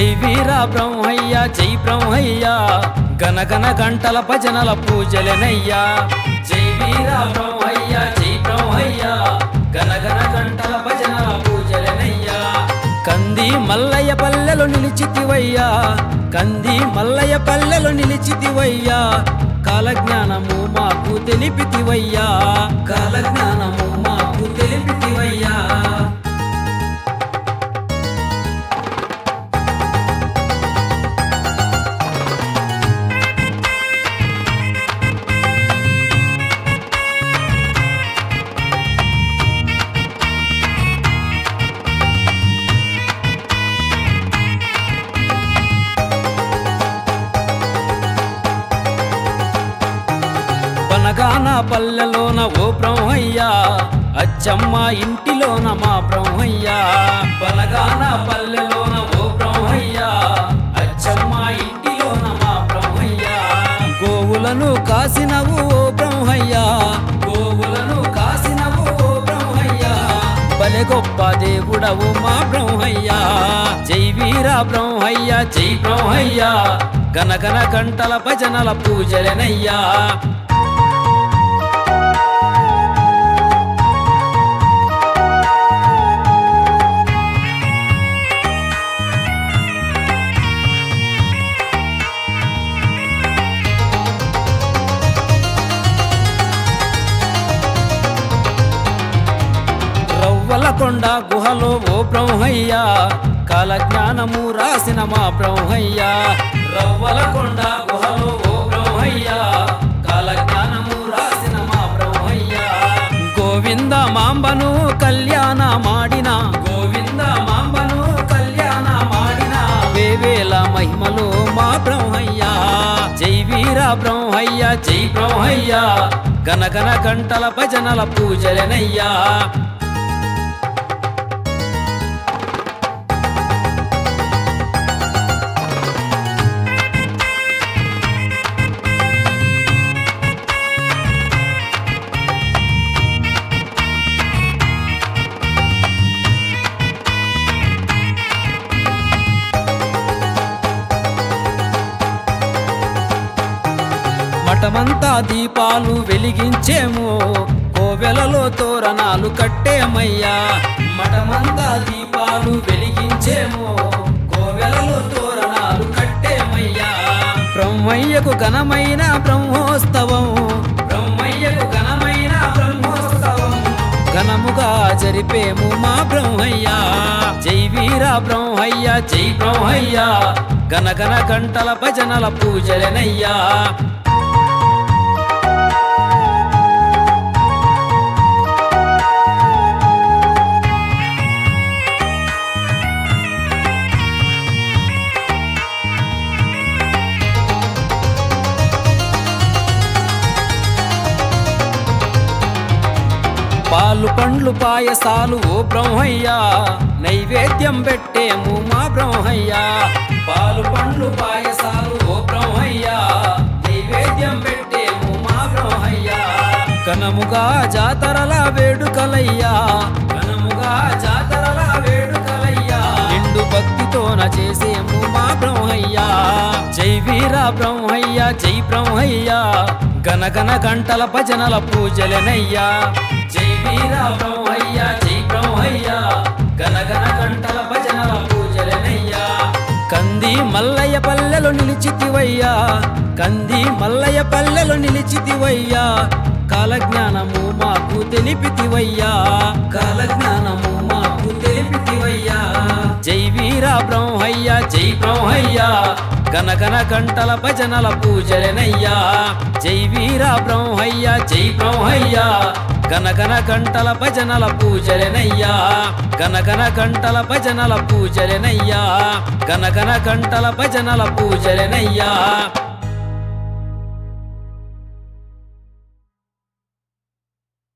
జై వీర బ్రహ్మయ్య జై బ్రహ్మయ్య గనగన గంటల భజనల పూజలనయ్యా జై వీర బ్రహ్మయ్య జై బ్రహ్మయ్య గనగన గంటల భజనల పూజలనయ్యా కంది మల్లయ్య పల్లెలు నిలిచితివయ్యా కంది మల్లయ్య పల్లెలు నిలిచితివయ్యా కాలజ్ఞానము మాకు తెలిపితివయ్యా కాలజ్ఞానము మాకు తెలిపితివయ్యా బనగాన పల్లెలోన ఓ బ్రహ్మయ్యా అచ్చమ్మ ఇంటిలోన మా బ్రహ్మయ్యా బనగాన పల్లెలోన ఓ బ్రహ్మయ్యా అచ్చమ్మ ఇంటిలోన మా బ్రహ్మయ్యా గోవులను కాసినవు ఓ బ్రహ్మయ్యా గోవులను కాసినవు ఓ బ్రహ్మయ్యా బలె గొప్ప దేవుడవు మా బ్రహ్మయ్యా జై వీర బ్రహ్మయ్య జై బ్రహ్మయ్య గనగన గంటల భజనల పూజలనయ్యా రవ్వల కొండ గుహలో ఓ బ్రహ్మయ్య కాలజ్ఞానము రాసిన మా బ్రహ్మయ్య రవ్వల కొండ గుహలో ఓ బ్రహ్మయ్య కాలజ్ఞానము రాసిన మా బ్రహ్మయ్య గోవింద మాంబను కళ్యాణ మాడిన గోవింద మాంబను కళ్యాణ మాడిన వేవేల మహిమలు మా బ్రహ్మయ్య జై వీర బ్రహ్మయ్య జై బ్రహ్మయ్య గనగన గంటల భజనల పూజలనయ్యా మఠమంతా దీపాలు వెలిగించేము కోవెలలో తోరణాలు కట్టేమయ్యా మఠమంతా దీపాలు వెలిగించేము కోవెలలో తోరణాలు కట్టేమయ్యా బ్రహ్మయ్యకు ఘనమైన బ్రహ్మోత్సవం బ్రహ్మయ్యకు ఘనమైన బ్రహ్మోత్సవం ఘనముగా జరిపేము మా బ్రహ్మయ్య జై వీర బ్రహ్మయ్య జై బ్రహ్మయ్య గనగన గంటల భజనల పూజలనయ్యా పాలు పండ్లు పాయసాలు ఓ బ్రహ్మయ్య నైవేద్యం పెట్టేము మా బ్రహ్మయ్య పాలు పండ్లు పాయసాలు ఓ బ్రహ్మయ్య నైవేద్యం పెట్టేము మా బ్రహ్మయ్య కనముగా జాతరల వేడుకలయ్యా కనముగా జాతరల వేడుకలయ్యా నిండు భక్తితోన చేసేము మా బ్రహ్మయ్య జై వీర బ్రహ్మయ్య జై బ్రహ్మయ్య గనగన గంటల భజనల పూజలనయ్యా జై వీర బ్రహ్మయ్య జై బ్రహ్మయ్య గనగన గంటల భజనల పూజలనయ్యా కంది మల్లయ్య పల్లెలు నిలిచితివయ్యా కంది మల్లయ్య పల్లెలు నిలిచితివయ్యా కాలజ్ఞానము మాకు తెలిపితివయ్యా కాలజ్ఞానము మాకు తెలిపితివయ్యా జై వీర బ్రహ్మయ్య జై బ్రహ్మయ్య గనగన గంటల భజనల పూజలనయ్యా జై వీర బ్రహ్మయ్య జై బ్రహ్మయ్య గనగన గంటల భజనల పూజలనయ్యా గనగన గంటల భజనల పూజలనయ్యా గనగన గంటల భజనల పూజలనయ్యా